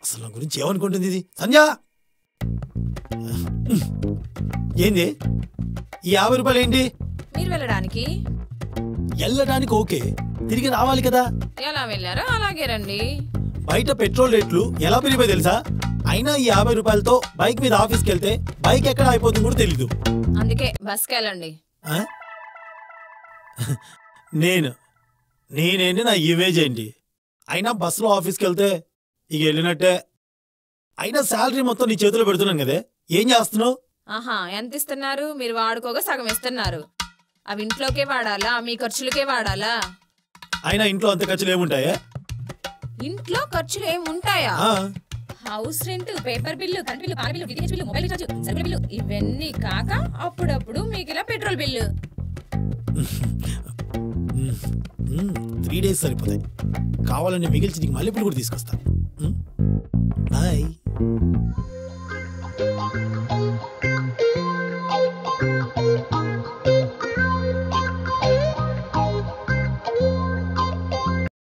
అసలు నా గురించి ఏమనుకుంటుంది ఇది సంధ్య ఏంది ఈ యాభై రూపాయలు ఏంటి మీరు వెళ్ళడానికి వెళ్ళడానికి ఓకే తిరిగి రావాలి కదా ఎలా వెళ్ళారో అలాగే రండి బయట పెట్రోల్ రేట్లు ఎలా పెరిగిపోయి తెలుసా అయినా ఈ యాభై రూపాయలతో బైక్ మీద ఆఫీస్కి వెళ్తే బైక్ ఎక్కడ అయిపోతుంది కూడా తెలీదు అందుకే బస్కి వెళ్ళండి ఆ? నేను నేనేంటి నా ఇమేజ్ ఏంటి అయినా బస్సులో ఆఫీస్కి వెళ్తే ఇక వెళ్ళినట్టే అయినా శాలరీ మొత్తం నీ చేతిలో పెడుతున్నాను కదే ఏం చేస్తున్నావు ఆహా ఎంత ఇస్తున్నారు మీరు వాడుకోగా సగం ఇస్తున్నారు అవి ఇంట్లోకే వాడాలా మీ ఖర్చులకే వాడాలా అయినా ఇంట్లో అంత ఖర్చులు ఏముంటాయా ఇంట్లో ఖర్చులు ఏమి ఉంటాయా ఆ, house rent paper bill current bill పాల bill DTH bill mobile recharge సరుకుల బిల్లు ఇవన్నీ కాక అప్పుడప్పుడు మీకు ఇలా పెట్రోల్ బిల్లు త్రీ డేస్ సరిపోతాయి కావాలని మిగిల్చి నీకు మల్లెపూలు కూడా తీసుకొస్తా